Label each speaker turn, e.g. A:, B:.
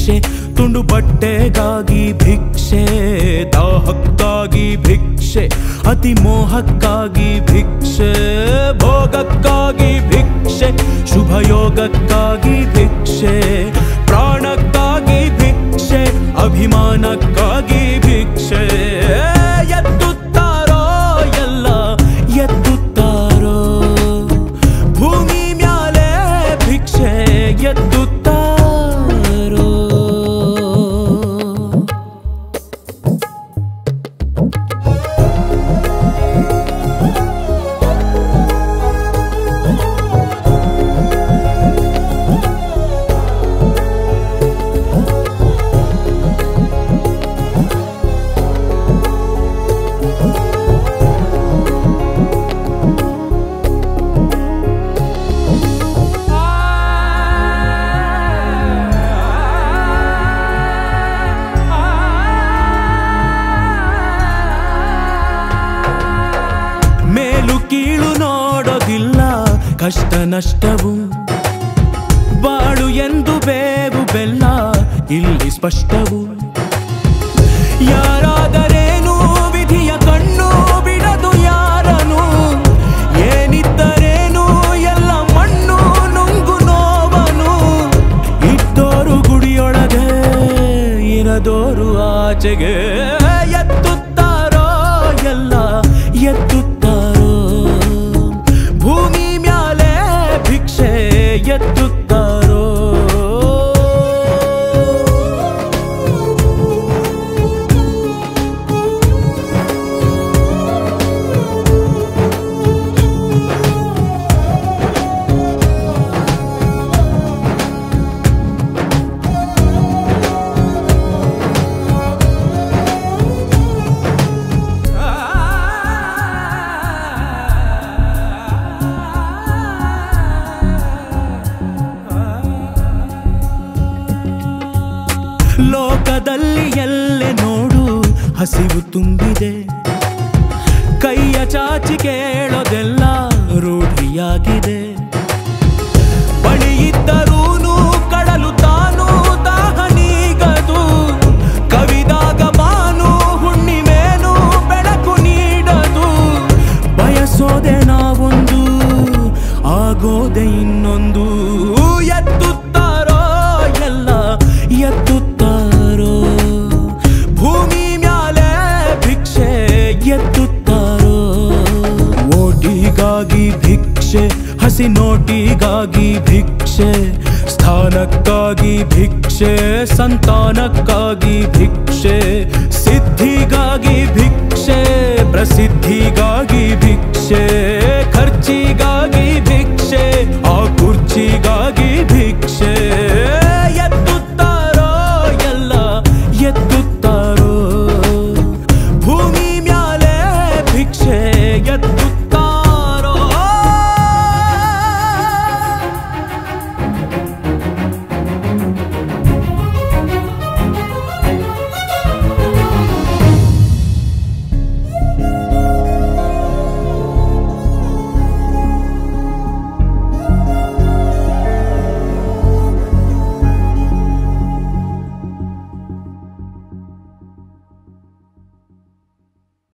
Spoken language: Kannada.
A: ಭಿಕ್ಷೆ ತುಂಡು ಬಟ್ಟೆಗಾಗಿ ಭಿಕ್ಷೆ ದಾಹಕ್ಕಾಗಿ ಭಿಕ್ಷೆ ಅತಿ ಮೋಹಕ್ಕಾಗಿ ಭಿಕ್ಷೆ ಭೋಗಕ್ಕಾಗಿ ಭಿಕ್ಷೆ ಶುಭಯೋಗಕ್ಕಾಗಿ ಭಿಕ್ಷೆ ಪ್ರಾಣಕ್ಕಾಗಿ ಭಿಕ್ಷೆ ಅಭಿಮಾನಕ್ಕಾಗಿ ಭಿಕ್ಷೆ ಎತ್ತುತ್ತಾರೋ ಎಲ್ಲ ಎತ್ತುತ್ತಾರೋ ಭೂಮಿ ಮ್ಯಾಲೆ ಭಿಕ್ಷೆ ಎತ್ತುತ್ತಾರೋ ಮೇಲು ಕೀಳು ನೋಡೋದಿಲ್ಲ ಕಷ್ಟ ನಷ್ಟವು ಬಾಳು ಎಂದು ಬೇವು ಬೆಲ್ಲ ಇಲ್ಲಿ ಸ್ಪಷ್ಟವು ಯಾರಾದರೇನು ವಿಧಿಯ ಕಣ್ಣು ಬಿಡದು ಯಾರನು ಏನಿದ್ದರೇನು ಎಲ್ಲ ಮಣ್ಣು ನುಂಗು ನೋವನು ಇದ್ದೋರು ಗುಡಿಯೊಳಗೆ ಇರದೋರು ಆಚೆಗೆ ಎತ್ತುತ್ತಾರೋ ಎಲ್ಲ ಎತ್ತುತ್ತಾರೋ ಭೂಮಿ ಮ್ಯಾಲೆ ಭಿಕ್ಷೆ ಎತ್ತುತ್ತಾರೋ ಲೋಕದಲ್ಲಿ ಎಲ್ಲೆ ನೋಡು ಹಸಿವು ತುಂಬಿದೆ ಕೈಯ ಚಾಚಿ ಕೇಳೋದೆಲ್ಲ ರೂಢಿಯಾಗಿದೆ ಬಳಿಯಿದ್ದರೂನು ಕಡಲು ತಾನು ದಾಹ ನೀಗದು ಕವಿದಾಗ ಬಾನು ಹುಣ್ಣಿಮೇನು ಬೆಳಕು ನೀಡದು ಬಯಸೋದೆ ನಾವೊಂದು ಆಗೋದೆ ಇನ್ನೊಂದು ಎತ್ತುತ್ತಾರೋ ಎಲ್ಲ ಎತ್ತುತ್ತಾರೋ ಭೂಮಿ ಮ್ಯಾಲೆ ಭಿಕ್ಷೆ ಎತ್ತುತ್ತಾರೋ ಓಟಿಗಾಗಿ ಭಿಕ್ಷೆ ಹಸಿ ನೋಟಿಗಾಗಿ ಭಿಕ್ಷೆ ಸ್ಥಾನಕ್ಕಾಗಿ ಭಿಕ್ಷೆ ಸಂತಾನಕ್ಕಾಗಿ ಭಿಕ್ಷೆ ಸಿದ್ಧಿಗಾಗಿ ಭಿಕ್ಷೆ ಪ್ರಸಿದ್ಧಿಗಾಗಿ ಭಿಕ್ಷೆ ಖರ್ಚಿಗಾಗಿ